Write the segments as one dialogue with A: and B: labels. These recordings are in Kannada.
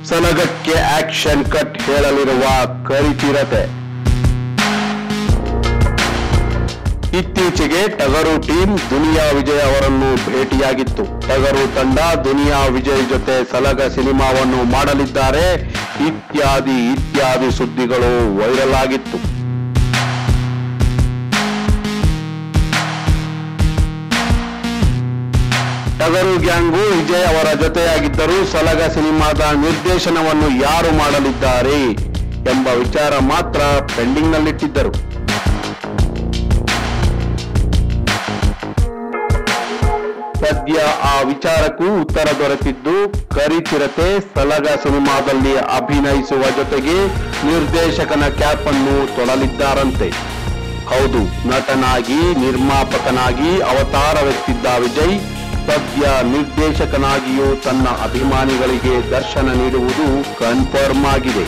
A: ಸಲಗಕ್ಕೆ ಆಕ್ಷನ್ ಕಟ್ ಹೇಳಲಿರುವ ಕರಿಚಿರತೆ ಇತ್ತೀಚೆಗೆ ಟಗರು ಟೀಮ್ ದುನಿಯಾ ವಿಜಯ್ ಅವರನ್ನು ಭೇಟಿಯಾಗಿತ್ತು ಟಗರು ತಂಡ ದುನಿಯಾ ವಿಜಯ್ ಜೊತೆ ಸಲಗ ಸಿನಿಮಾವನ್ನು ಮಾಡಲಿದ್ದಾರೆ ಇತ್ಯಾದಿ ಇತ್ಯಾದಿ ಸುದ್ದಿಗಳು ವೈರಲ್ ಆಗಿತ್ತು ಟಗರು ಗ್ಯಾಂಗು ವಿಜಯ್ ಅವರ ಜೊತೆಯಾಗಿದ್ದರೂ ಸಲಗ ಸಿನಿಮಾದ ನಿರ್ದೇಶನವನ್ನು ಯಾರು ಮಾಡಲಿದ್ದಾರೆ ಎಂಬ ವಿಚಾರ ಮಾತ್ರ ಪೆಂಡಿಂಗ್ನಲ್ಲಿಟ್ಟಿದ್ದರು ಸದ್ಯ ಆ ವಿಚಾರಕ್ಕೂ ಉತ್ತರ ದೊರೆತಿದ್ದು ಕರಿಚಿರತೆ ಸಲಗ ಸಿನಿಮಾದಲ್ಲಿ ಅಭಿನಯಿಸುವ ಜೊತೆಗೆ ನಿರ್ದೇಶಕನ ಕ್ಯಾಪ್ ಅನ್ನು ತೊಳಲಿದ್ದಾರಂತೆ ಹೌದು ನಟನಾಗಿ ನಿರ್ಮಾಪಕನಾಗಿ ಅವತಾರವೆತ್ತಿದ್ದ ವಿಜಯ್ ಸದ್ಯ ನಿರ್ದೇಶಕನಾಗಿಯೂ ತನ್ನ ಅಭಿಮಾನಿಗಳಿಗೆ ದರ್ಶನ ನೀಡುವುದು ಕನ್ಫರ್ಮ್ ಆಗಿದೆ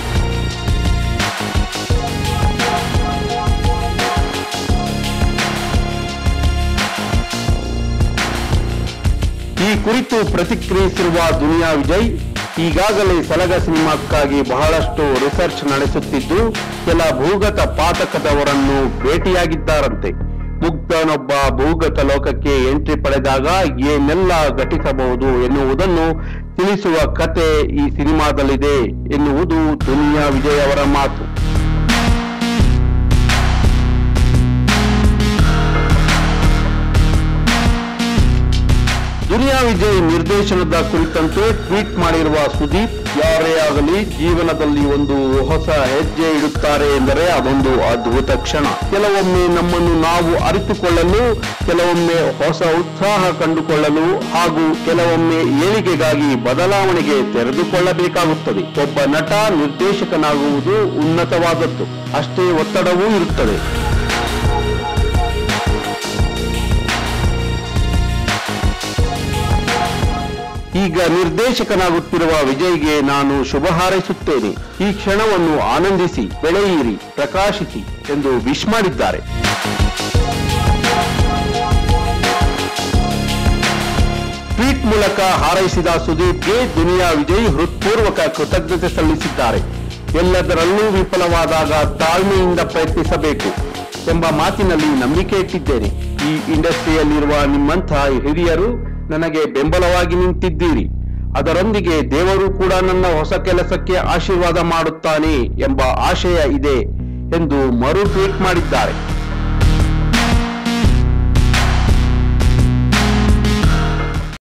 A: ಈ ಕುರಿತು ಪ್ರತಿಕ್ರಿಯಿಸಿರುವ ದುನಿಯಾ ವಿಜಯ್ ಈಗಾಗಲೇ ಸಲಗ ಸಿನಿಮಾಕ್ಕಾಗಿ ಬಹಳಷ್ಟು ರಿಸರ್ಚ್ ನಡೆಸುತ್ತಿದ್ದು ಕೆಲ ಭೂಗತ ಪಾತಕದವರನ್ನು ಭೇಟಿಯಾಗಿದ್ದಾರಂತೆ ಮುಗ್ಧನೊಬ್ಬ ಭೂಗತ ಲೋಕಕ್ಕೆ ಎಂಟ್ರಿ ಪಡೆದಾಗ ಏನೆಲ್ಲ ಘಟಿಸಬಹುದು ಎನ್ನುವುದನ್ನು ತಿಳಿಸುವ ಕತೆ ಈ ಸಿನಿಮಾದಲ್ಲಿದೆ ಎನ್ನುವುದು ದುನಿಯಾ ವಿಜಯ್ ಅವರ ಮಾತು ದುನಿಯಾ ವಿಜಯ್ ನಿರ್ದೇಶನದ ಕುರಿತಂತೆ ಟ್ವೀಟ್ ಮಾಡಿರುವ ಸುದೀಪ್ ಯಾರೇ ಆಗಲಿ ಜೀವನದಲ್ಲಿ ಒಂದು ಹೊಸ ಹೆಜ್ಜೆ ಇಡುತ್ತಾರೆ ಎಂದರೆ ಅದೊಂದು ಅದ್ಭುತ ಕ್ಷಣ ಕೆಲವೊಮ್ಮೆ ನಮ್ಮನ್ನು ನಾವು ಅರಿತುಕೊಳ್ಳಲು ಕೆಲವೊಮ್ಮೆ ಹೊಸ ಉತ್ಸಾಹ ಕಂಡುಕೊಳ್ಳಲು ಹಾಗೂ ಕೆಲವೊಮ್ಮೆ ಏಳಿಗೆಗಾಗಿ ಬದಲಾವಣೆಗೆ ತೆರೆದುಕೊಳ್ಳಬೇಕಾಗುತ್ತದೆ ಒಬ್ಬ ನಟ ನಿರ್ದೇಶಕನಾಗುವುದು ಉನ್ನತವಾದದ್ದು ಅಷ್ಟೇ ಒತ್ತಡವೂ ಇರುತ್ತದೆ ಈಗ ನಿರ್ದೇಶಕನಾಗುತ್ತಿರುವ ವಿಜಯ್ಗೆ ನಾನು ಶುಭ ಹಾರೈಸುತ್ತೇನೆ ಈ ಕ್ಷಣವನ್ನು ಆನಂದಿಸಿ ಬೆಳೆಯಿರಿ ಪ್ರಕಾಶಿಸಿ ಎಂದು ವಿಶ್ ಮಾಡಿದ್ದಾರೆ ಟ್ವೀಟ್ ಮೂಲಕ ಹಾರೈಸಿದ ಸುದೀಪ್ಗೆ ದುನಿಯಾ ವಿಜಯ್ ಹೃತ್ಪೂರ್ವಕ ಕೃತಜ್ಞತೆ ಸಲ್ಲಿಸಿದ್ದಾರೆ ಎಲ್ಲದರಲ್ಲೂ ವಿಫಲವಾದಾಗ ತಾಳ್ಮೆಯಿಂದ ಪ್ರಯತ್ನಿಸಬೇಕು ಎಂಬ ಮಾತಿನಲ್ಲಿ ನಂಬಿಕೆ ಇಟ್ಟಿದ್ದೇನೆ ಈ ಇಂಡಸ್ಟ್ರಿಯಲ್ಲಿರುವ ನಿಮ್ಮಂಥ ಹಿರಿಯರು ನನಗೆ ಬೆಂಬಲವಾಗಿ ನಿಂತಿದ್ದೀರಿ ಅದರೊಂದಿಗೆ ದೇವರು ಕೂಡ ನನ್ನ ಹೊಸ ಕೆಲಸಕ್ಕೆ ಆಶೀರ್ವಾದ ಮಾಡುತ್ತಾನೆ ಎಂಬ ಆಶಯ ಇದೆ ಎಂದು ಮರು ಟ್ವೀಟ್ ಮಾಡಿದ್ದಾರೆ